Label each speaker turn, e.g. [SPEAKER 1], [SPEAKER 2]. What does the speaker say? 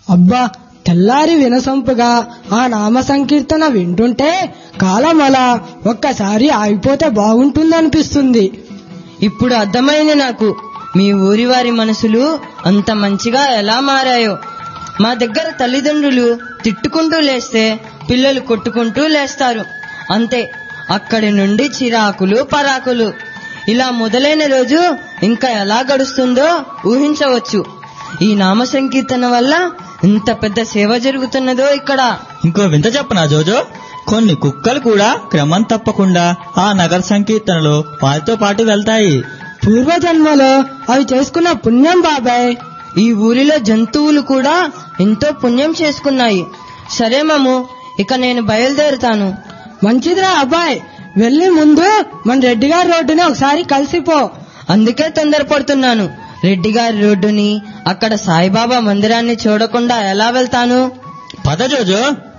[SPEAKER 1] అబ్బా తెల్లారి వినసొంపుగా ఆ నామ సంకీర్తన వింటుంటే కాలం అలా ఒక్కసారి ఆగిపోతే బాగుంటుందనిపిస్తుంది
[SPEAKER 2] ఇప్పుడు అర్థమైంది నాకు మీ ఊరి వారి మనసులు అంత మంచిగా ఎలా మారాయో మా దగ్గర తల్లిదండ్రులు తిట్టుకుంటూ లేస్తే పిల్లలు కొట్టుకుంటూ లేస్తారు అంతే అక్కడి నుండి చిరాకులు పరాకులు ఇలా మొదలైన రోజు ఇంకా ఎలా గడుస్తుందో ఊహించవచ్చు ఈ నామ సంకీర్తన వల్ల ఇంత పెద్ద సేవ జరుగుతున్నదో ఇక్కడ
[SPEAKER 3] ఇంకో వింత చెప్పనా జోజో కొన్ని కుక్కలు కూడా క్రమం తప్పకుండా ఆ నగర సంకీర్తనలో వారితో పాటు వెళ్తాయి
[SPEAKER 1] పూర్వజన్మలో అవి చేసుకున్న పుణ్యం బాబాయ్
[SPEAKER 2] ఈ ఊరిలో జంతువులు కూడా ఎంతో పుణ్యం చేసుకున్నాయి సరే మాము ఇక నేను బయలుదేరుతాను
[SPEAKER 1] మంచిదిరా అబ్బాయ్ వెళ్ళి ముందు మన రెడ్డి గారి రోడ్డుని ఒకసారి కలిసిపో
[SPEAKER 2] అందుకే తొందరపడుతున్నాను రెడ్డి గారి రోడ్డుని అక్కడ సాయిబాబా మందిరాన్ని చూడకుండా ఎలా వెళ్తాను
[SPEAKER 3] పద జోజో